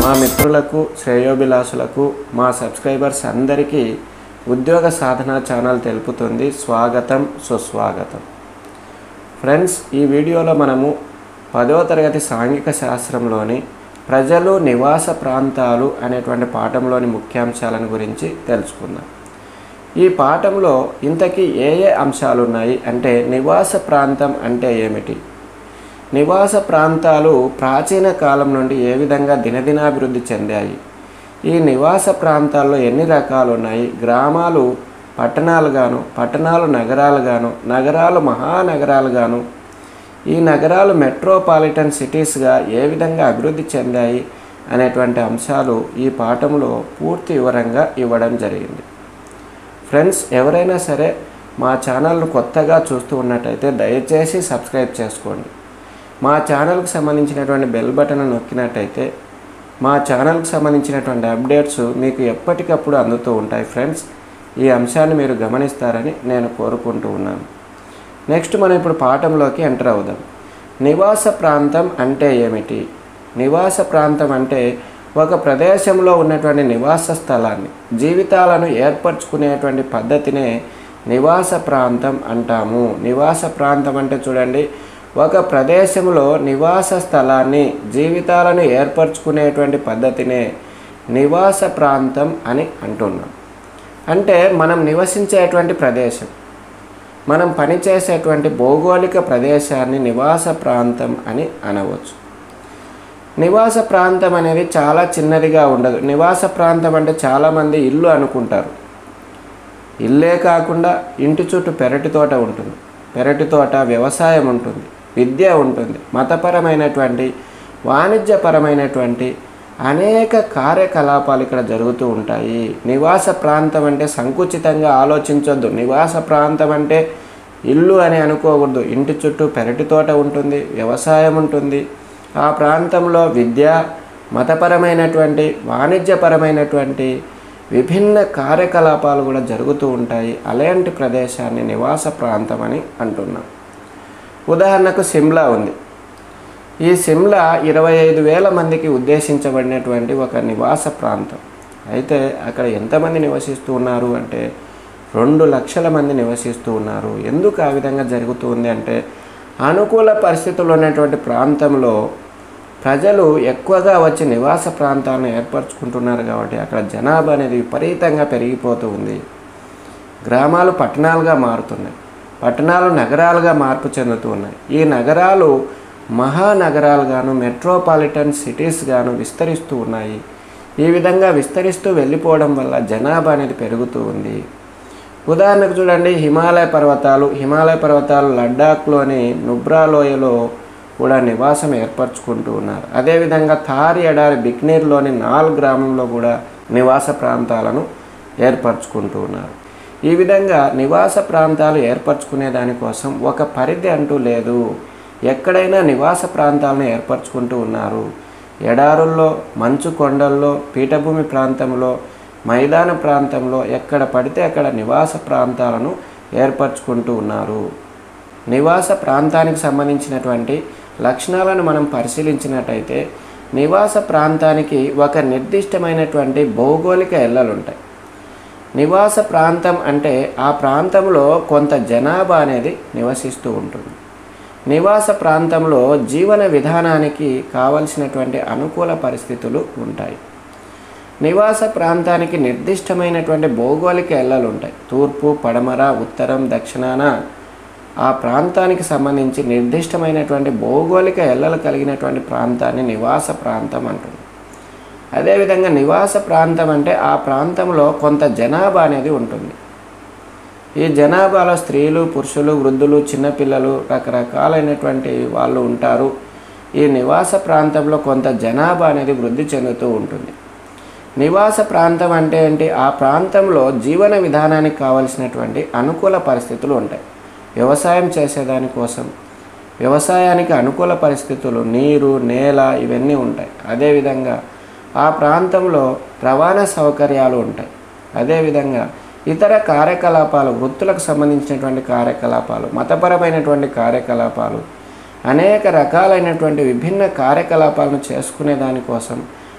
మా మిత్రులకు శ్రేయోభిలాషులకు మా సబ్స్క్రైబర్స్ అందరికీ ఉద్యోగ సాధన ఛానల్ తెలుపుతుంది స్వాగతం సుస్వాగతం ఫ్రెండ్స్ ఈ వీడియోలో మనము పదవ తరగతి సాంఘిక శాస్త్రంలోని ప్రజలు నివాస ప్రాంతాలు అనేటువంటి పాఠంలోని ముఖ్యాంశాలను గురించి తెలుసుకుందాం ఈ పాఠంలో ఇంతకీ ఏ ఏ అంశాలు ఉన్నాయి అంటే నివాస ప్రాంతం అంటే ఏమిటి నివాస ప్రాంతాలు ప్రాచీన కాలం నుండి ఏ విధంగా దినదినాభివృద్ధి చెందాయి ఈ నివాస ప్రాంతాల్లో ఎన్ని రకాలు ఉన్నాయి గ్రామాలు పట్టణాలుగాను పట్టణాలు నగరాలుగాను నగరాలు మహానగరాలుగాను ఈ నగరాలు మెట్రోపాలిటన్ సిటీస్గా ఏ విధంగా అభివృద్ధి చెందాయి అనేటువంటి అంశాలు ఈ పాఠంలో పూర్తి వివరంగా ఇవ్వడం జరిగింది ఫ్రెండ్స్ ఎవరైనా సరే మా ఛానల్ను కొత్తగా చూస్తూ ఉన్నట్టయితే దయచేసి సబ్స్క్రైబ్ చేసుకోండి మా ఛానల్కి సంబంధించినటువంటి బెల్ బటన్ నొక్కినట్టయితే మా ఛానల్కి సంబంధించినటువంటి అప్డేట్స్ మీకు ఎప్పటికప్పుడు అందుతూ ఉంటాయి ఫ్రెండ్స్ ఈ అంశాన్ని మీరు గమనిస్తారని నేను కోరుకుంటూ ఉన్నాను నెక్స్ట్ మనం ఇప్పుడు పాఠంలోకి ఎంటర్ అవుదాం నివాస ప్రాంతం అంటే ఏమిటి నివాస ప్రాంతం అంటే ఒక ప్రదేశంలో ఉన్నటువంటి నివాస స్థలాన్ని జీవితాలను ఏర్పరచుకునేటువంటి పద్ధతినే నివాస ప్రాంతం అంటాము నివాస ప్రాంతం అంటే చూడండి ఒక ప్రదేశంలో నివాస స్థలాన్ని జీవితాలను ఏర్పరచుకునేటువంటి పద్ధతినే నివాస ప్రాంతం అని అంటున్నాం అంటే మనం నివసించేటువంటి ప్రదేశం మనం పనిచేసేటువంటి భౌగోళిక ప్రదేశాన్ని నివాస ప్రాంతం అని అనవచ్చు నివాస ప్రాంతం అనేది చాలా చిన్నదిగా ఉండదు నివాస ప్రాంతం అంటే చాలామంది ఇల్లు అనుకుంటారు ఇల్లే కాకుండా ఇంటి చుట్టూ పెరటి తోట ఉంటుంది పెరటి తోట వ్యవసాయం ఉంటుంది విద్య ఉంటుంది మతపరమైనటువంటి వాణిజ్యపరమైనటువంటి అనేక కార్యకలాపాలు ఇక్కడ జరుగుతూ ఉంటాయి నివాస ప్రాంతం అంటే సంకుచితంగా ఆలోచించొద్దు నివాస ప్రాంతం అంటే ఇల్లు అని అనుకోకూడదు ఇంటి చుట్టూ పెరటి తోట ఉంటుంది వ్యవసాయం ఉంటుంది ఆ ప్రాంతంలో విద్య మతపరమైనటువంటి వాణిజ్యపరమైనటువంటి విభిన్న కార్యకలాపాలు కూడా జరుగుతూ ఉంటాయి అలాంటి ప్రదేశాన్ని నివాస ప్రాంతం అని అంటున్నాం ఉదాహరణకు సిమ్లా ఉంది ఈ సిమ్లా ఇరవై ఐదు వేల మందికి ఉద్దేశించబడినటువంటి ఒక నివాస ప్రాంతం అయితే అక్కడ ఎంతమంది నివసిస్తూ ఉన్నారు అంటే రెండు లక్షల మంది నివసిస్తూ ఉన్నారు ఎందుకు ఆ విధంగా జరుగుతుంది అంటే అనుకూల పరిస్థితులు ఉన్నటువంటి ప్రాంతంలో ప్రజలు ఎక్కువగా వచ్చి నివాస ప్రాంతాలను ఏర్పరచుకుంటున్నారు కాబట్టి అక్కడ జనాభా అనేది విపరీతంగా పెరిగిపోతూ ఉంది గ్రామాలు పట్టణాలుగా మారుతున్నాయి పట్టణాలు నగరాలుగా మార్పు చెందుతూ ఉన్నాయి ఈ నగరాలు మహానగరాలుగాను మెట్రోపాలిటన్ సిటీస్ గాను విస్తరిస్తూ ఉన్నాయి ఈ విధంగా విస్తరిస్తూ వెళ్ళిపోవడం వల్ల జనాభా అనేది పెరుగుతూ ఉంది ఉదాహరణకు చూడండి హిమాలయ పర్వతాలు హిమాలయ పర్వతాలు లడ్డాఖ్లోని నుబ్రా లోయలో కూడా నివాసం ఏర్పరచుకుంటూ ఉన్నారు అదేవిధంగా థార్ ఎడారి బిక్నీర్లోని నాల్ గ్రామంలో కూడా నివాస ప్రాంతాలను ఏర్పరచుకుంటూ ఉన్నారు ఈ విధంగా నివాస ప్రాంతాలు ఏర్పరచుకునే దానికోసం ఒక పరిధి అంటూ లేదు ఎక్కడైనా నివాస ప్రాంతాలను ఏర్పరచుకుంటూ ఉన్నారు ఎడారుల్లో మంచు కొండల్లో పీఠభూమి ప్రాంతంలో మైదాన ప్రాంతంలో ఎక్కడ పడితే అక్కడ నివాస ప్రాంతాలను ఏర్పరచుకుంటూ ఉన్నారు నివాస ప్రాంతానికి సంబంధించినటువంటి లక్షణాలను మనం పరిశీలించినట్టయితే నివాస ప్రాంతానికి ఒక నిర్దిష్టమైనటువంటి భౌగోళిక ఎల్లలు ఉంటాయి నివాస ప్రాంతం అంటే ఆ ప్రాంతంలో కొంత జనాభా అనేది నివసిస్తూ ఉంటుంది నివాస ప్రాంతంలో జీవన విధానానికి కావలసినటువంటి అనుకూల పరిస్థితులు ఉంటాయి నివాస ప్రాంతానికి నిర్దిష్టమైనటువంటి భౌగోళిక ఎల్లలు ఉంటాయి తూర్పు పడమర ఉత్తరం దక్షిణాన ఆ ప్రాంతానికి సంబంధించి నిర్దిష్టమైనటువంటి భౌగోళిక ఎల్లలు కలిగినటువంటి ప్రాంతాన్ని నివాస ప్రాంతం అంటుంది అదేవిధంగా నివాస ప్రాంతం అంటే ఆ ప్రాంతంలో కొంత జనాభా అనేది ఉంటుంది ఈ జనాభాలో స్త్రీలు పురుషులు వృద్ధులు చిన్నపిల్లలు రకరకాలైనటువంటి వాళ్ళు ఉంటారు ఈ నివాస ప్రాంతంలో కొంత జనాభా అనేది వృద్ధి చెందుతూ ఉంటుంది నివాస ప్రాంతం అంటే ఏంటి ఆ ప్రాంతంలో జీవన విధానానికి కావలసినటువంటి అనుకూల పరిస్థితులు ఉంటాయి వ్యవసాయం చేసేదానికోసం వ్యవసాయానికి అనుకూల పరిస్థితులు నీరు నేల ఇవన్నీ ఉంటాయి అదేవిధంగా ఆ ప్రాంతంలో రవాణా సౌకర్యాలు ఉంటాయి అదేవిధంగా ఇతర కార్యకలాపాలు వృత్తులకు సంబంధించినటువంటి కార్యకలాపాలు మతపరమైనటువంటి కార్యకలాపాలు అనేక రకాలైనటువంటి విభిన్న కార్యకలాపాలను చేసుకునే దానికోసం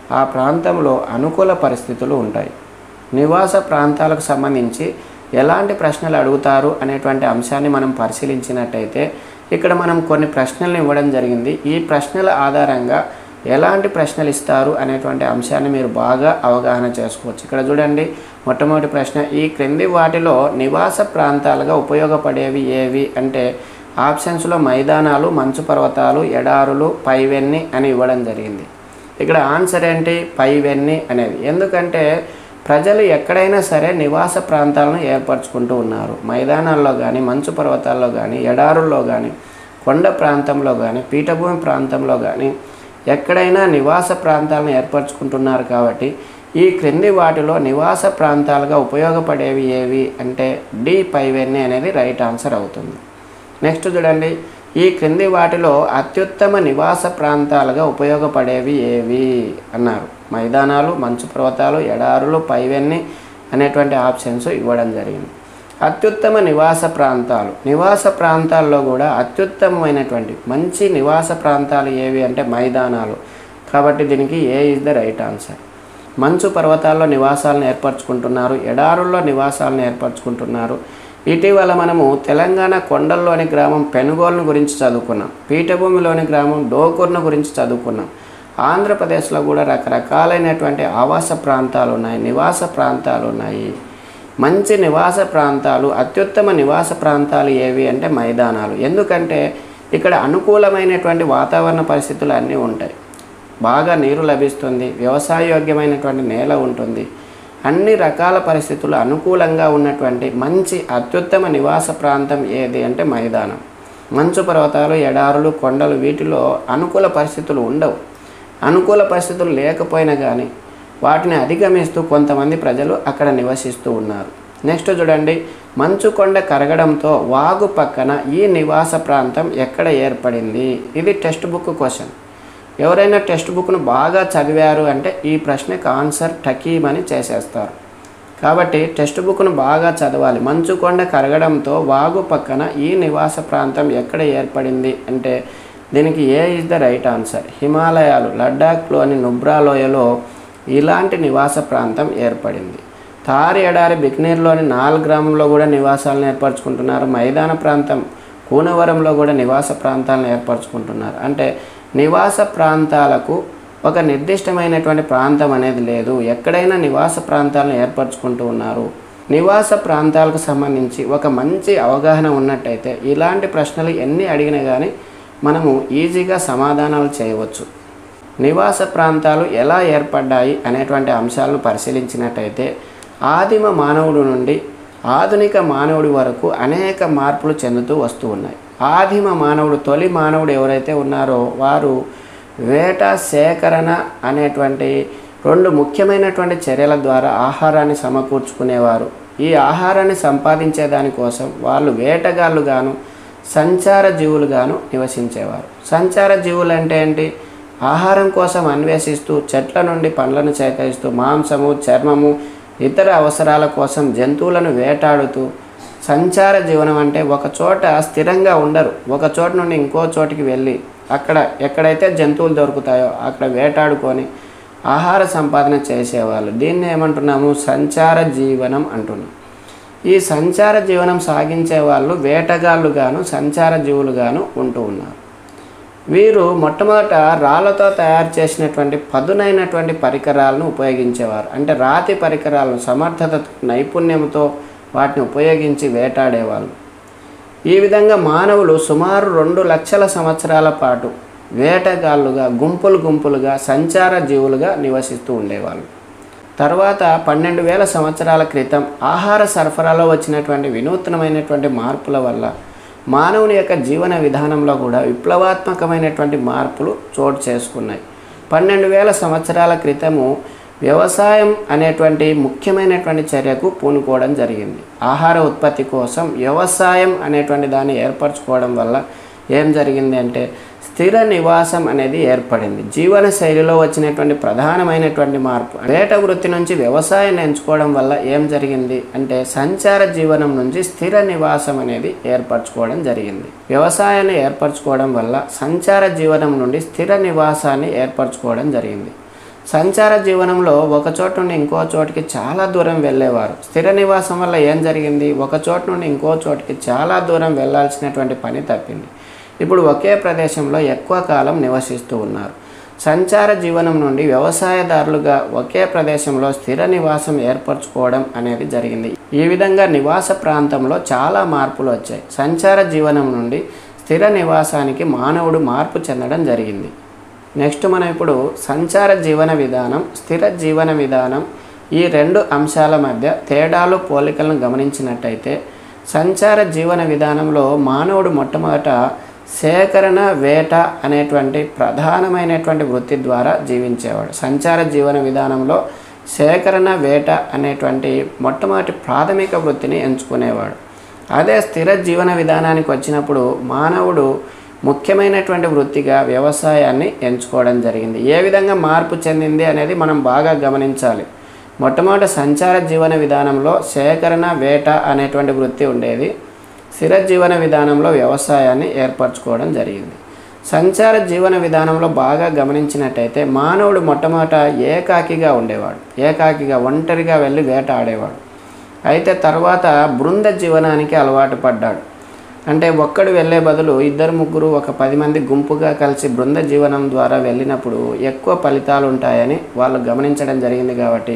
ఆ ప్రాంతంలో అనుకూల పరిస్థితులు ఉంటాయి నివాస ప్రాంతాలకు సంబంధించి ఎలాంటి ప్రశ్నలు అడుగుతారు అనేటువంటి అంశాన్ని మనం పరిశీలించినట్టయితే ఇక్కడ మనం కొన్ని ప్రశ్నలను ఇవ్వడం జరిగింది ఈ ప్రశ్నల ఆధారంగా ఎలాంటి ప్రశ్నలు ఇస్తారు అనేటువంటి అంశాన్ని మీరు బాగా అవగాహన చేసుకోవచ్చు ఇక్కడ చూడండి మొట్టమొదటి ప్రశ్న ఈ క్రింది వాటిలో నివాస ప్రాంతాలుగా ఉపయోగపడేవి ఏవి అంటే ఆప్షన్స్లో మైదానాలు మంచు పర్వతాలు ఎడారులు పైవెన్ని అని ఇవ్వడం జరిగింది ఇక్కడ ఆన్సర్ ఏంటి పైవెన్ని అనేది ఎందుకంటే ప్రజలు ఎక్కడైనా సరే నివాస ప్రాంతాలను ఏర్పరచుకుంటూ ఉన్నారు మైదానాల్లో కానీ మంచు పర్వతాల్లో కానీ ఎడారుల్లో కానీ కొండ ప్రాంతంలో కానీ పీఠభూమి ప్రాంతంలో కానీ ఎక్కడైనా నివాస ప్రాంతాలను ఏర్పరచుకుంటున్నారు కాబట్టి ఈ క్రింది వాటిలో నివాస ప్రాంతాలుగా ఉపయోగపడేవి ఏవి అంటే డి పైవెన్ని అనేది రైట్ ఆన్సర్ అవుతుంది నెక్స్ట్ చూడండి ఈ క్రింది వాటిలో అత్యుత్తమ నివాస ప్రాంతాలుగా ఉపయోగపడేవి ఏవి అన్నారు మైదానాలు మంచు పర్వతాలు ఎడారులు పైవెన్ని అనేటువంటి ఆప్షన్స్ ఇవ్వడం జరిగింది అత్యుత్తమ నివాస ప్రాంతాలు నివాస ప్రాంతాల్లో కూడా అత్యుత్తమమైనటువంటి మంచి నివాస ప్రాంతాలు ఏవి అంటే మైదానాలు కాబట్టి దీనికి A is the right answer మంచు పర్వతాల్లో నివాసాలను ఏర్పరచుకుంటున్నారు ఎడారుల్లో నివాసాలను ఏర్పరచుకుంటున్నారు ఇటీవల మనము తెలంగాణ కొండల్లోని గ్రామం పెనుగోలును గురించి చదువుకున్నాం పీఠభూమిలోని గ్రామం డోకూర్ను గురించి చదువుకున్నాం ఆంధ్రప్రదేశ్లో కూడా రకరకాలైనటువంటి ఆవాస ప్రాంతాలు ఉన్నాయి నివాస ప్రాంతాలు ఉన్నాయి మంచి నివాస ప్రాంతాలు అత్యుత్తమ నివాస ప్రాంతాలు ఏవి అంటే మైదానాలు ఎందుకంటే ఇక్కడ అనుకూలమైనటువంటి వాతావరణ పరిస్థితులు అన్నీ ఉంటాయి బాగా నీరు లభిస్తుంది వ్యవసాయయోగ్యమైనటువంటి నేల ఉంటుంది అన్ని రకాల పరిస్థితులు అనుకూలంగా ఉన్నటువంటి మంచి అత్యుత్తమ నివాస ప్రాంతం ఏది అంటే మైదానం మంచు పర్వతాలు ఎడారులు కొండలు వీటిలో అనుకూల పరిస్థితులు ఉండవు అనుకూల పరిస్థితులు లేకపోయినా కానీ వాటిని అధిగమిస్తూ కొంతమంది ప్రజలు అక్కడ నివసిస్తూ ఉన్నారు నెక్స్ట్ చూడండి మంచు కొండ కరగడంతో వాగు పక్కన ఈ నివాస ప్రాంతం ఎక్కడ ఏర్పడింది ఇది టెక్స్ట్ బుక్ క్వశ్చన్ ఎవరైనా టెక్స్ట్ బుక్ను బాగా చదివారు అంటే ఈ ప్రశ్నకు ఆన్సర్ టకీమని చేసేస్తారు కాబట్టి టెక్స్ట్ బుక్ను బాగా చదవాలి మంచు కొండ కరగడంతో వాగు పక్కన ఈ నివాస ప్రాంతం ఎక్కడ ఏర్పడింది అంటే దీనికి A is the right answer హిమాలయాలు లడ్డాఖ్లోని నుబ్రా లోయలో ఇలాంటి నివాస ప్రాంతం ఏర్పడింది తారి ఎడారి బిక్నీర్లోని నాలుగు గ్రామంలో కూడా నివాసాలను ఏర్పరచుకుంటున్నారు మైదాన ప్రాంతం కూనవరంలో కూడా నివాస ప్రాంతాలను ఏర్పరచుకుంటున్నారు అంటే నివాస ప్రాంతాలకు ఒక నిర్దిష్టమైనటువంటి ప్రాంతం అనేది లేదు ఎక్కడైనా నివాస ప్రాంతాలను ఏర్పరచుకుంటూ ఉన్నారు నివాస ప్రాంతాలకు సంబంధించి ఒక మంచి అవగాహన ఉన్నట్టయితే ఇలాంటి ప్రశ్నలు ఎన్ని అడిగినా కానీ మనము ఈజీగా సమాధానాలు చేయవచ్చు నివాస ప్రాంతాలు ఎలా ఏర్పడ్డాయి అనేటువంటి అంశాలను పరిశీలించినట్టయితే ఆదిమ మానవుడు నుండి ఆధునిక మానవుడి వరకు అనేక మార్పులు చెందుతూ వస్తూ ఉన్నాయి ఆదిమ మానవుడు తొలి మానవుడు ఎవరైతే ఉన్నారో వారు వేట సేకరణ అనేటువంటి రెండు ముఖ్యమైనటువంటి చర్యల ద్వారా ఆహారాన్ని సమకూర్చుకునేవారు ఈ ఆహారాన్ని సంపాదించే దానికోసం వాళ్ళు వేటగాళ్ళుగాను సంచార జీవులుగాను నివసించేవారు సంచార జీవులు అంటే ఏంటి ఆహారం కోసం అన్వేషిస్తూ చెట్ల నుండి పండ్లను సేకరిస్తూ మాంసము చర్మము ఇతర అవసరాల కోసం జంతువులను వేటాడుతూ సంచార జీవనం అంటే ఒక చోట స్థిరంగా ఉండరు ఒక చోట నుండి ఇంకో చోటికి వెళ్ళి అక్కడ ఎక్కడైతే జంతువులు దొరుకుతాయో అక్కడ వేటాడుకొని ఆహార సంపాదన చేసేవాళ్ళు దీన్ని ఏమంటున్నాము సంచార జీవనం అంటున్నాం ఈ సంచార జీవనం సాగించే వాళ్ళు వేటగాళ్ళుగాను సంచార జీవులుగాను ఉంటూ ఉన్నారు వీరు మొట్టమొదట రాళ్ళతో తయారు చేసినటువంటి పదునైనటువంటి పరికరాలను ఉపయోగించేవారు అంటే రాతి పరికరాలను సమర్థత నైపుణ్యంతో వాటిని ఉపయోగించి వేటాడేవాళ్ళు ఈ విధంగా మానవులు సుమారు రెండు లక్షల సంవత్సరాల పాటు వేటగాళ్ళుగా గుంపులు గుంపులుగా సంచార జీవులుగా నివసిస్తూ ఉండేవాళ్ళు తర్వాత పన్నెండు వేల సంవత్సరాల క్రితం ఆహార సరఫరాలో వచ్చినటువంటి వినూత్నమైనటువంటి మార్పుల వల్ల మానవుని యొక్క జీవన విధానంలో కూడా విప్లవాత్మకమైనటువంటి మార్పులు చోటు చేసుకున్నాయి పన్నెండు వేల సంవత్సరాల క్రితము వ్యవసాయం అనేటువంటి ముఖ్యమైనటువంటి చర్యకు పూనుకోవడం జరిగింది ఆహార ఉత్పత్తి కోసం వ్యవసాయం అనేటువంటి దాన్ని ఏర్పరచుకోవడం వల్ల ఏం జరిగింది అంటే స్థిర నివాసం అనేది ఏర్పడింది జీవన శైలిలో వచ్చినటువంటి ప్రధానమైనటువంటి మార్పు వేట వృత్తి నుంచి వ్యవసాయాన్ని ఎంచుకోవడం వల్ల ఏం జరిగింది అంటే సంచార జీవనం నుంచి స్థిర నివాసం అనేది ఏర్పరచుకోవడం జరిగింది వ్యవసాయాన్ని ఏర్పరచుకోవడం వల్ల సంచార జీవనం నుండి స్థిర నివాసాన్ని ఏర్పరచుకోవడం జరిగింది సంచార జీవనంలో ఒక చోట నుండి ఇంకో చోటికి చాలా దూరం వెళ్ళేవారు స్థిర నివాసం వల్ల ఏం జరిగింది ఒక చోట నుండి ఇంకో చోటికి చాలా దూరం వెళ్ళాల్సినటువంటి పని తప్పింది ఇప్పుడు ఒకే ప్రదేశంలో ఎక్కువ కాలం నివసిస్తూ ఉన్నారు సంచార జీవనం నుండి వ్యవసాయదారులుగా ఒకే ప్రదేశంలో స్థిర నివాసం ఏర్పరచుకోవడం అనేది జరిగింది ఈ విధంగా నివాస ప్రాంతంలో చాలా మార్పులు వచ్చాయి సంచార జీవనం నుండి స్థిర నివాసానికి మానవుడు మార్పు చెందడం జరిగింది నెక్స్ట్ మనం ఇప్పుడు సంచార జీవన విధానం స్థిర జీవన విధానం ఈ రెండు అంశాల మధ్య తేడాలు పోలికలను గమనించినట్టయితే సంచార జీవన విధానంలో మానవుడు మొట్టమొదట సేకరణ వేట అనేటువంటి ప్రధానమైనటువంటి వృత్తి ద్వారా జీవించేవాడు సంచార జీవన విధానంలో సేకరణ వేట అనేటువంటి మొట్టమొదటి ప్రాథమిక వృత్తిని ఎంచుకునేవాడు అదే స్థిర జీవన విధానానికి వచ్చినప్పుడు మానవుడు ముఖ్యమైనటువంటి వృత్తిగా వ్యవసాయాన్ని ఎంచుకోవడం జరిగింది ఏ విధంగా మార్పు చెందింది అనేది మనం బాగా గమనించాలి మొట్టమొదటి సంచార జీవన విధానంలో సేకరణ వేట అనేటువంటి వృత్తి ఉండేది స్థిర జీవన విధానంలో వ్యవసాయాన్ని ఏర్పరచుకోవడం జరిగింది సంచార జీవన విధానంలో బాగా గమనించినట్టయితే మానవుడు మొట్టమొదట ఏకాకిగా ఉండేవాడు ఏకాకిగా ఒంటరిగా వెళ్ళి వేట ఆడేవాడు అయితే తర్వాత బృంద జీవనానికి అలవాటు పడ్డాడు అంటే ఒక్కడు వెళ్ళే బదులు ఇద్దరు ముగ్గురు ఒక పది మంది గుంపుగా కలిసి బృంద జీవనం ద్వారా వెళ్ళినప్పుడు ఎక్కువ ఫలితాలు ఉంటాయని వాళ్ళు గమనించడం జరిగింది కాబట్టి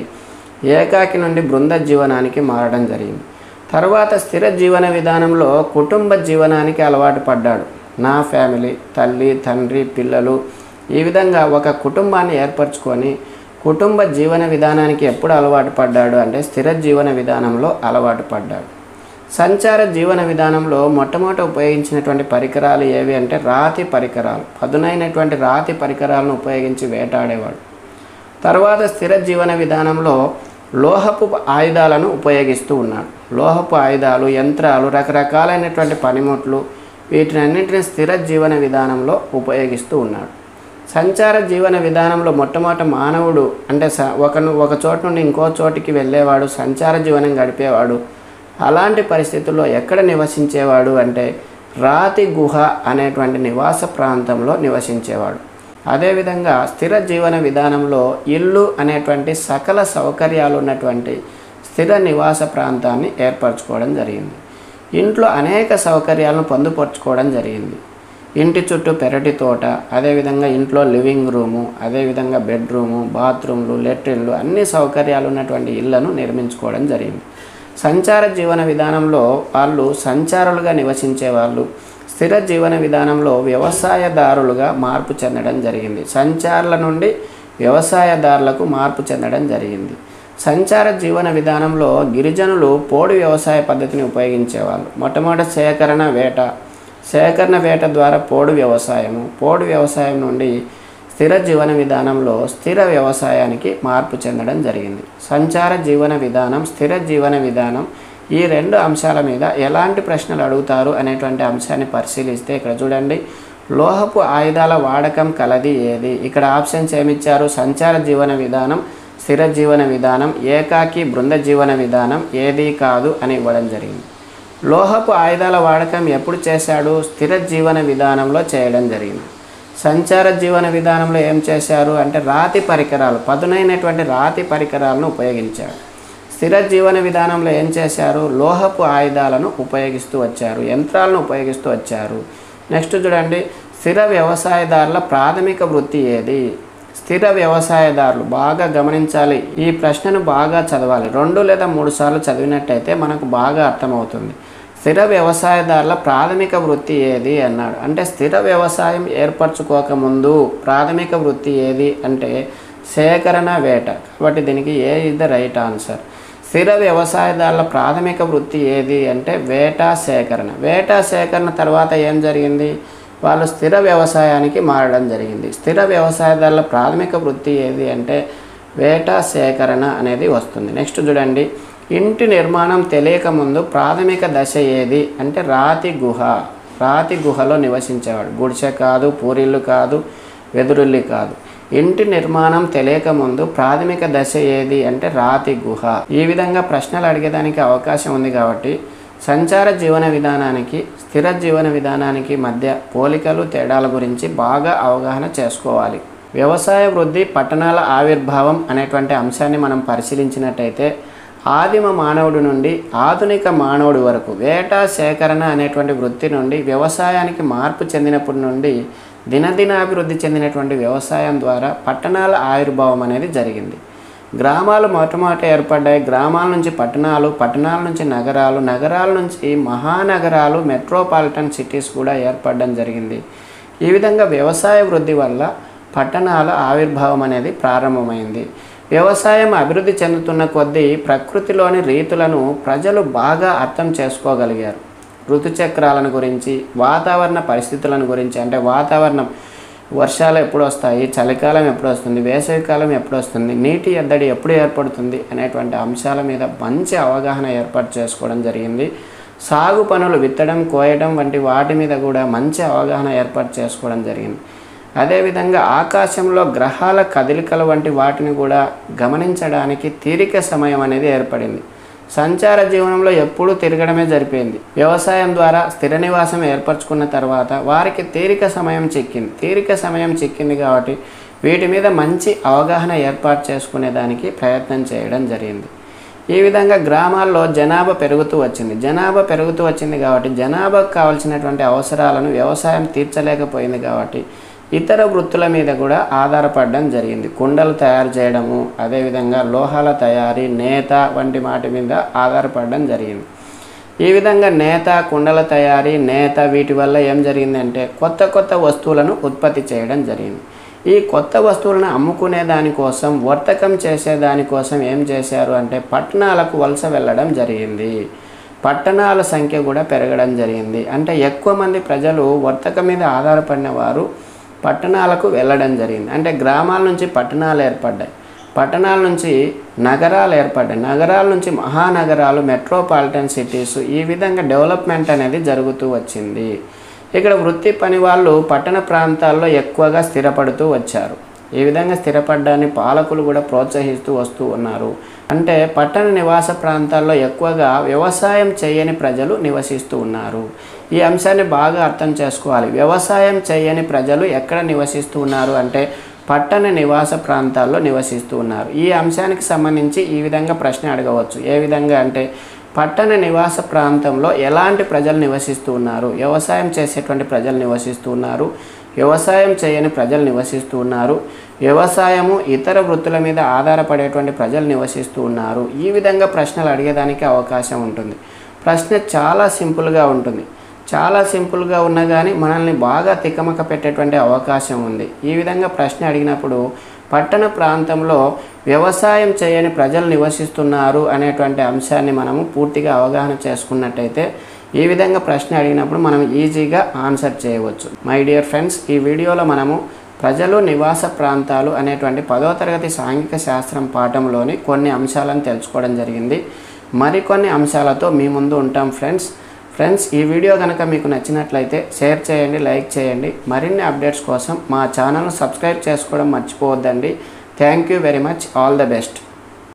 ఏకాకి నుండి బృంద జీవనానికి మారడం జరిగింది తర్వాత స్థిర జీవన విధానంలో కుటుంబ జీవనానికి అలవాటు పడ్డాడు నా ఫ్యామిలీ తల్లి తండ్రి పిల్లలు ఈ విధంగా ఒక కుటుంబాన్ని ఏర్పరచుకొని కుటుంబ జీవన విధానానికి ఎప్పుడు అలవాటు పడ్డాడు అంటే స్థిర జీవన విధానంలో అలవాటు పడ్డాడు సంచార జీవన విధానంలో మొట్టమొదట ఉపయోగించినటువంటి పరికరాలు ఏవి అంటే రాతి పరికరాలు పదునైనటువంటి రాతి పరికరాలను ఉపయోగించి వేటాడేవాడు తర్వాత స్థిర జీవన విధానంలో లోహపు ఆయుధాలను ఉపయోగిస్తూ ఉన్నాడు లోహపు ఆయుధాలు యంత్రాలు రకరకాలైనటువంటి పనిముట్లు వీటినన్నింటినీ స్థిర జీవన విధానంలో ఉపయోగిస్తూ ఉన్నాడు సంచార జీవన విధానంలో మొట్టమొదట మానవుడు అంటే స ఒకను ఒక చోటు నుండి ఇంకో చోటికి వెళ్ళేవాడు సంచార జీవనం గడిపేవాడు అలాంటి పరిస్థితుల్లో ఎక్కడ నివసించేవాడు అంటే రాతి గుహ అనేటువంటి నివాస ప్రాంతంలో నివసించేవాడు అదేవిధంగా స్థిర జీవన విధానంలో ఇల్లు అనేటువంటి సకల సౌకర్యాలు ఉన్నటువంటి స్థిర నివాస ప్రాంతాన్ని ఏర్పరచుకోవడం జరిగింది ఇంట్లో అనేక సౌకర్యాలను పొందుపరుచుకోవడం జరిగింది ఇంటి చుట్టూ పెరటి తోట అదేవిధంగా ఇంట్లో లివింగ్ రూము అదేవిధంగా బెడ్రూము బాత్రూమ్లు లెట్రిన్లు అన్ని సౌకర్యాలు ఉన్నటువంటి ఇళ్లను నిర్మించుకోవడం జరిగింది సంచార జీవన విధానంలో వాళ్ళు సంచారులుగా నివసించే వాళ్ళు స్థిర జీవన విధానంలో వ్యవసాయదారులుగా మార్పు చెందడం జరిగింది సంచారుల నుండి వ్యవసాయదారులకు మార్పు చెందడం జరిగింది సంచార జీవన విధానంలో గిరిజనులు పోడు వ్యవసాయ పద్ధతిని ఉపయోగించేవాళ్ళు మొట్టమొదటి సేకరణ వేట సేకరణ వేట ద్వారా పోడు వ్యవసాయము పోడు వ్యవసాయం నుండి స్థిర జీవన విధానంలో స్థిర వ్యవసాయానికి మార్పు చెందడం జరిగింది సంచార జీవన విధానం స్థిర జీవన విధానం ఈ రెండు అంశాల మీద ఎలాంటి ప్రశ్నలు అడుగుతారు అనేటువంటి అంశాన్ని పరిశీలిస్తే ఇక్కడ చూడండి లోహపు ఆయుధాల వాడకం కలది ఏది ఇక్కడ ఆప్షన్స్ ఏమిచ్చారు సంచార జీవన విధానం స్థిర జీవన విధానం ఏకాకి బృంద జీవన విధానం ఏది కాదు అని ఇవ్వడం జరిగింది లోహపు ఆయుధాల వాడకం ఎప్పుడు చేశాడు స్థిర జీవన విధానంలో చేయడం జరిగింది సంచార జీవన విధానంలో ఏం చేశారు అంటే రాతి పరికరాలు పదునైనటువంటి రాతి పరికరాలను ఉపయోగించాడు స్థిర జీవన విధానంలో ఏం చేశారు లోహపు ఆయుధాలను ఉపయోగిస్తూ వచ్చారు యంత్రాలను ఉపయోగిస్తూ వచ్చారు నెక్స్ట్ చూడండి స్థిర వ్యవసాయదారుల ప్రాథమిక వృత్తి ఏది స్థిర వ్యవసాయదారులు బాగా గమనించాలి ఈ ప్రశ్నను బాగా చదవాలి రెండు లేదా మూడు సార్లు చదివినట్టయితే మనకు బాగా అర్థమవుతుంది స్థిర వ్యవసాయదారుల ప్రాథమిక వృత్తి ఏది అన్నాడు అంటే స్థిర వ్యవసాయం ఏర్పరచుకోకముందు ప్రాథమిక వృత్తి ఏది అంటే సేకరణ వేట కాబట్టి దీనికి A is the right answer స్థిర వ్యవసాయదారుల ప్రాథమిక వృత్తి ఏది అంటే వేట సేకరణ వేట సేకరణ తర్వాత ఏం జరిగింది వాళ్ళు స్థిర వ్యవసాయానికి మారడం జరిగింది స్థిర వ్యవసాయదారుల ప్రాథమిక వృత్తి ఏది అంటే వేట సేకరణ అనేది వస్తుంది నెక్స్ట్ చూడండి ఇంటి నిర్మాణం తెలియక ముందు ప్రాథమిక దశ ఏది అంటే రాతి గుహ రాతి గుహలో నివసించేవాడు గుడిసె కాదు పూరిల్లు కాదు వెదురుల్లి కాదు ఇంటి నిర్మాణం తెలియక ముందు ప్రాథమిక దశ ఏది అంటే రాతి గుహ ఈ విధంగా ప్రశ్నలు అడిగేదానికి అవకాశం ఉంది కాబట్టి సంచార జీవన విధానానికి స్థిర జీవన విధానానికి మధ్య పోలికలు తేడాల గురించి బాగా అవగాహన చేసుకోవాలి వ్యవసాయ వృద్ధి పట్టణాల ఆవిర్భావం అనేటువంటి అంశాన్ని మనం పరిశీలించినట్టయితే ఆదిమ మానవుడి నుండి ఆధునిక మానవుడి వరకు వేట సేకరణ అనేటువంటి వృత్తి నుండి వ్యవసాయానికి మార్పు చెందినప్పటి నుండి దినదినాభివృద్ధి చెందినటువంటి వ్యవసాయం ద్వారా పట్టణాల ఆవిర్భావం అనేది జరిగింది గ్రామాలు మొట్టమొదట ఏర్పడ్డాయి గ్రామాల నుంచి పట్టణాలు పట్టణాల నుంచి నగరాలు నగరాల నుంచి మహానగరాలు మెట్రోపాలిటన్ సిటీస్ కూడా ఏర్పడడం జరిగింది ఈ విధంగా వ్యవసాయ వృద్ధి వల్ల పట్టణాల ఆవిర్భావం అనేది ప్రారంభమైంది వ్యవసాయం అభివృద్ధి చెందుతున్న కొద్దీ ప్రకృతిలోని రీతులను ప్రజలు బాగా అర్థం చేసుకోగలిగారు ఋతుచక్రాలను గురించి వాతావరణ పరిస్థితులను గురించి అంటే వాతావరణం వర్షాలు ఎప్పుడు వస్తాయి చలికాలం ఎప్పుడు వస్తుంది వేసవికాలం ఎప్పుడు వస్తుంది నీటి ఎద్దడి ఎప్పుడు ఏర్పడుతుంది అనేటువంటి అంశాల మీద మంచి అవగాహన ఏర్పాటు చేసుకోవడం జరిగింది సాగు పనులు విత్తడం కోయడం వంటి వాటి మీద కూడా మంచి అవగాహన ఏర్పాటు చేసుకోవడం జరిగింది అదేవిధంగా ఆకాశంలో గ్రహాల కదలికల వంటి వాటిని కూడా గమనించడానికి తీరిక సమయం అనేది ఏర్పడింది సంచార జీవనంలో ఎప్పుడూ తిరగడమే జరిపోయింది వ్యవసాయం ద్వారా స్థిర నివాసం ఏర్పరచుకున్న తర్వాత వారికి తీరిక సమయం చిక్కింది తీరిక సమయం చిక్కింది కాబట్టి వీటి మీద మంచి అవగాహన ఏర్పాటు చేసుకునే దానికి ప్రయత్నం చేయడం జరిగింది ఈ విధంగా గ్రామాల్లో జనాభా పెరుగుతూ వచ్చింది జనాభా పెరుగుతూ వచ్చింది కాబట్టి జనాభాకు కావాల్సినటువంటి అవసరాలను వ్యవసాయం తీర్చలేకపోయింది కాబట్టి ఇతర వృత్తుల మీద కూడా ఆధారపడడం జరిగింది కుండలు తయారు చేయడము అదేవిధంగా లోహాల తయారీ నేత వంటి వాటి మీద ఆధారపడడం జరిగింది ఈ విధంగా నేత కుండల తయారీ నేత వీటి వల్ల ఏం జరిగిందంటే కొత్త కొత్త వస్తువులను ఉత్పత్తి చేయడం జరిగింది ఈ కొత్త వస్తువులను అమ్ముకునే దానికోసం వర్తకం చేసే దానికోసం ఏం చేశారు అంటే పట్టణాలకు వలస వెళ్ళడం జరిగింది పట్టణాల సంఖ్య కూడా పెరగడం జరిగింది అంటే ఎక్కువ మంది ప్రజలు వర్తకం మీద ఆధారపడిన వారు పట్టణాలకు వెళ్ళడం జరిగింది అంటే గ్రామాల నుంచి పట్టణాలు ఏర్పడ్డాయి పట్టణాల నుంచి నగరాలు ఏర్పడ్డాయి నగరాల నుంచి మహానగరాలు మెట్రోపాలిటన్ సిటీస్ ఈ విధంగా డెవలప్మెంట్ అనేది జరుగుతూ వచ్చింది ఇక్కడ వృత్తి పని వాళ్ళు పట్టణ ప్రాంతాల్లో ఎక్కువగా స్థిరపడుతూ వచ్చారు ఈ విధంగా స్థిరపడ్డాన్ని పాలకులు కూడా ప్రోత్సహిస్తూ వస్తూ ఉన్నారు అంటే పట్టణ నివాస ప్రాంతాల్లో ఎక్కువగా వ్యవసాయం చేయని ప్రజలు నివసిస్తూ ఉన్నారు ఈ అంశాన్ని బాగా అర్థం చేసుకోవాలి వ్యవసాయం చేయని ప్రజలు ఎక్కడ నివసిస్తూ ఉన్నారు అంటే పట్టణ నివాస ప్రాంతాల్లో నివసిస్తూ ఉన్నారు ఈ అంశానికి సంబంధించి ఈ విధంగా ప్రశ్న అడగవచ్చు ఏ విధంగా అంటే పట్టణ నివాస ప్రాంతంలో ఎలాంటి ప్రజలు నివసిస్తూ ఉన్నారు వ్యవసాయం చేసేటువంటి ప్రజలు నివసిస్తూ ఉన్నారు వ్యవసాయం చేయని ప్రజలు నివసిస్తూ ఉన్నారు వ్యవసాయము ఇతర వృత్తుల మీద ఆధారపడేటువంటి ప్రజలు నివసిస్తూ ఉన్నారు ఈ విధంగా ప్రశ్నలు అడిగేదానికి అవకాశం ఉంటుంది ప్రశ్న చాలా సింపుల్గా ఉంటుంది చాలా సింపుల్గా ఉన్నా కానీ మనల్ని బాగా తికమక పెట్టేటువంటి అవకాశం ఉంది ఈ విధంగా ప్రశ్న అడిగినప్పుడు పట్టణ ప్రాంతంలో వ్యవసాయం చేయని ప్రజలు నివసిస్తున్నారు అనేటువంటి అంశాన్ని మనము పూర్తిగా అవగాహన చేసుకున్నట్టయితే ఈ విధంగా ప్రశ్న అడిగినప్పుడు మనం ఈజీగా ఆన్సర్ చేయవచ్చు మై డియర్ ఫ్రెండ్స్ ఈ వీడియోలో మనము ప్రజలు నివాస ప్రాంతాలు అనేటువంటి పదో తరగతి సాంఘిక శాస్త్రం పాఠంలోని కొన్ని అంశాలను తెలుసుకోవడం జరిగింది మరికొన్ని అంశాలతో మీ ముందు ఉంటాం ఫ్రెండ్స్ ఫ్రెండ్స్ ఈ వీడియో కనుక మీకు నచ్చినట్లయితే షేర్ చేయండి లైక్ చేయండి మరిన్ని అప్డేట్స్ కోసం మా ఛానల్ను సబ్స్క్రైబ్ చేసుకోవడం మర్చిపోవద్దండి thank you very much all the best